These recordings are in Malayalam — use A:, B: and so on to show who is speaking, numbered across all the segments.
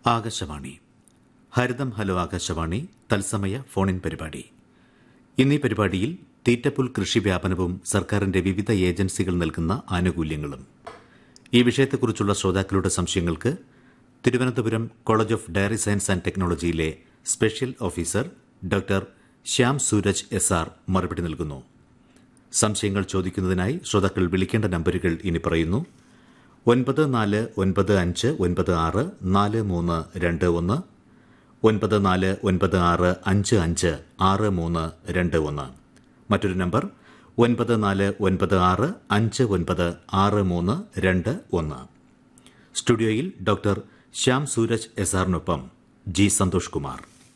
A: ആകാശവാണി ഹരിതം ഹലോ ആകാശവാണി തത്സമയ ഫോണിൻ പരിപാടി ഇന്നീ പരിപാടിയിൽ തീറ്റപ്പുൽ കൃഷി വ്യാപനവും സർക്കാരിന്റെ വിവിധ ഏജൻസികൾ നൽകുന്ന ആനുകൂല്യങ്ങളും ഈ വിഷയത്തെക്കുറിച്ചുള്ള ശ്രോതാക്കളുടെ സംശയങ്ങൾക്ക് Thiruvananthapuram college of dairy science and ടെക്നോളജിയിലെ special officer doctor Shyam Sooraj S R മറുപടി നൽകുന്നു സംശയങ്ങൾ ചോദിക്കുന്നതിനായി ശ്രോതാക്കൾ വിളിക്കേണ്ട നമ്പരുകൾ ഇനി പറയുന്നു ഒൻപത് നാല് ഒൻപത് അഞ്ച് ഒൻപത് ആറ് നാല് മൂന്ന് രണ്ട് ഒന്ന് ഒൻപത് നാല് ഒൻപത് ആറ് അഞ്ച് അഞ്ച് ആറ് മൂന്ന് രണ്ട് ഒന്ന് മറ്റൊരു നമ്പർ ഒൻപത് നാല് ഒൻപത് ആറ് അഞ്ച് ഒൻപത് ആറ് മൂന്ന് രണ്ട് ഒന്ന് സ്റ്റുഡിയോയിൽ ഡോക്ടർ ശ്യാം സൂരജ് എസ് ആറിനൊപ്പം ജി സന്തോഷ് കുമാർ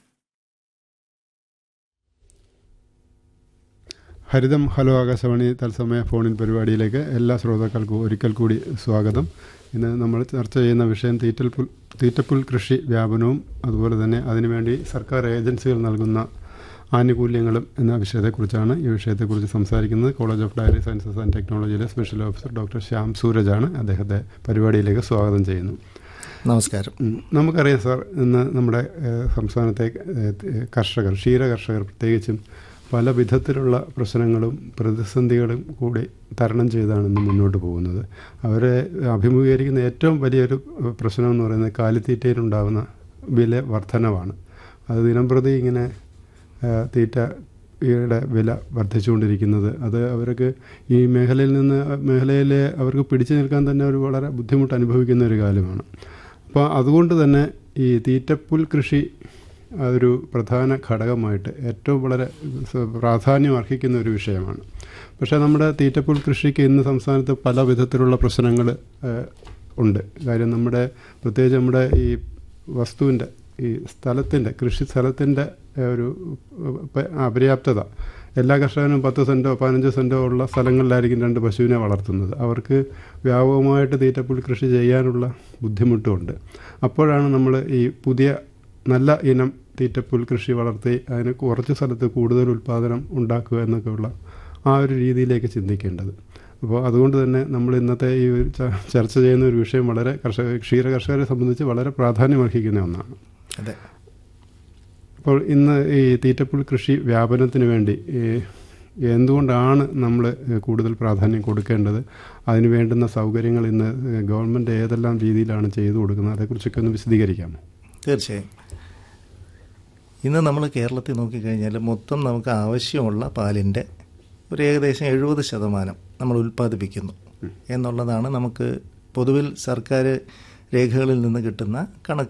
B: ഹരിതം ഹലോ ആകാശവാണി തത്സമയ ഫോണിൻ പരിപാടിയിലേക്ക് എല്ലാ ശ്രോതാക്കൾക്കും ഒരിക്കൽ കൂടി സ്വാഗതം ഇന്ന് നമ്മൾ ചർച്ച ചെയ്യുന്ന വിഷയം തീറ്റൽപുൽ തീറ്റപ്പുൽ കൃഷി വ്യാപനവും അതുപോലെ തന്നെ അതിനുവേണ്ടി സർക്കാർ ഏജൻസികൾ നൽകുന്ന ആനുകൂല്യങ്ങളും എന്ന വിഷയത്തെക്കുറിച്ചാണ് ഈ വിഷയത്തെക്കുറിച്ച് സംസാരിക്കുന്നത് college of dairy sciences and ടെക്നോളജിയിലെ സ്പെഷ്യൽ ഓഫീസർ ഡോക്ടർ ശ്യാം സൂരജാണ് അദ്ദേഹത്തെ പരിപാടിയിലേക്ക് സ്വാഗതം ചെയ്യുന്നു
C: നമസ്കാരം
B: ഉം. നമുക്കറിയാം സാർ ഇന്ന് നമ്മുടെ ഏഹ്, സംസ്ഥാനത്തെ ഏഹ്, കർഷകർ ക്ഷീര കർഷകർ പ്രത്യേകിച്ചും പല വിധത്തിലുള്ള പ്രശ്നങ്ങളും പ്രതിസന്ധികളും കൂടി തരണം ചെയ്താണ് ഇന്ന് മുന്നോട്ട് പോകുന്നത് അവരെ അഭിമുഖീകരിക്കുന്ന ഏറ്റവും വലിയൊരു ഏഹ്, പ്രശ്നം എന്ന് പറയുന്നത് കാലിത്തീറ്റയിലുണ്ടാകുന്ന വില വർധനവാണ് അത് ദിനംപ്രതി ഇങ്ങനെ ഏഹ്, തീറ്റയുടെ വില വർദ്ധിച്ചുകൊണ്ടിരിക്കുന്നത് അത് അവർക്ക് ഈ മേഖലയിൽ നിന്ന് മേഖലയിലെ അവർക്ക് പിടിച്ചു നിൽക്കാൻ തന്നെ ഒരു വളരെ ബുദ്ധിമുട്ട് അനുഭവിക്കുന്ന ഒരു കാലമാണ് അപ്പോൾ അതുകൊണ്ട് തന്നെ ഈ തീറ്റപ്പുൽ കൃഷി അതൊരു പ്രധാന ഘടകമായിട്ട് ഏറ്റവും വളരെ സ- പ്രാധാന്യം അർഹിക്കുന്ന ഒരു വിഷയമാണ് പക്ഷേ നമ്മുടെ തീറ്റപ്പുൽ കൃഷിക്ക് ഇന്ന് സംസ്ഥാനത്ത് പല വിധത്തിലുള്ള പ്രശ്നങ്ങൾ ഉണ്ട് കാര്യം നമ്മുടെ പ്രത്യേകിച്ച് നമ്മുടെ ഈ വസ്തുവിൻ്റെ ഈ സ്ഥലത്തിൻ്റെ കൃഷി സ്ഥലത്തിൻ്റെ ഏഹ്, ഒരു ഏഹ്, പ- അപര്യാപ്തത എല്ലാ കർഷകനും പത്ത് സെൻറ്റോ പതിനഞ്ച് സെൻറ്റോ ഉള്ള സ്ഥലങ്ങളിലായിരിക്കും രണ്ട് പശുവിനെ വളർത്തുന്നത് അവർക്ക് വ്യാപകമായിട്ട് തീറ്റപ്പുൽ കൃഷി ചെയ്യാനുള്ള ബുദ്ധിമുട്ടുമുണ്ട് അപ്പോഴാണ് നമ്മൾ ഈ പുതിയ നല്ല ഇനം തീറ്റപ്പുൽ കൃഷി വളർത്തി അതിന് കുറച്ച് സ്ഥലത്ത് കൂടുതൽ ഉൽപ്പാദനം ഉണ്ടാക്കുക എന്നൊക്കെയുള്ള ആ ഒരു രീതിയിലേക്ക് ചിന്തിക്കേണ്ടത് അപ്പോൾ അതുകൊണ്ട് തന്നെ നമ്മൾ ഇന്നത്തെ ഈ ഒരു ച- ചർച്ച ചെയ്യുന്ന ഒരു വിഷയം വളരെ കർഷക ക്ഷീര കർഷകരെ സംബന്ധിച്ച് വളരെ പ്രാധാന്യമർഹിക്കുന്ന ഒന്നാണ്
C: അതെ
B: അപ്പോൾ ഇന്ന് ഈ തീറ്റപ്പുൽ കൃഷി വ്യാപനത്തിന് വേണ്ടി ഈ എന്തുകൊണ്ടാണ് നമ്മൾ കൂടുതൽ പ്രാധാന്യം കൊടുക്കേണ്ടത് അതിന് വേണ്ടുന്ന സൗകര്യങ്ങൾ ഇന്ന് ഗവൺമെൻറ് ഏതെല്ലാം രീതിയിലാണ് ചെയ്തു കൊടുക്കുന്നത് അതേക്കുറിച്ചൊക്കെ ഒന്ന് വിശദീകരിക്കാമോ
C: തീർച്ചയായും ഇന്ന് നമ്മൾ കേരളത്തിൽ നോക്കിക്കഴിഞ്ഞാൽ മൊത്തം നമുക്ക് ആവശ്യമുള്ള പാലിൻ്റെ ഒരു ഏകദേശം എഴുപത് ശതമാനം നമ്മൾ ഉൽപ്പാദിപ്പിക്കുന്നു എന്നുള്ളതാണ് നമുക്ക് പൊതുവിൽ സർക്കാർ രേഖകളിൽ നിന്ന് കിട്ടുന്ന കണക്ക്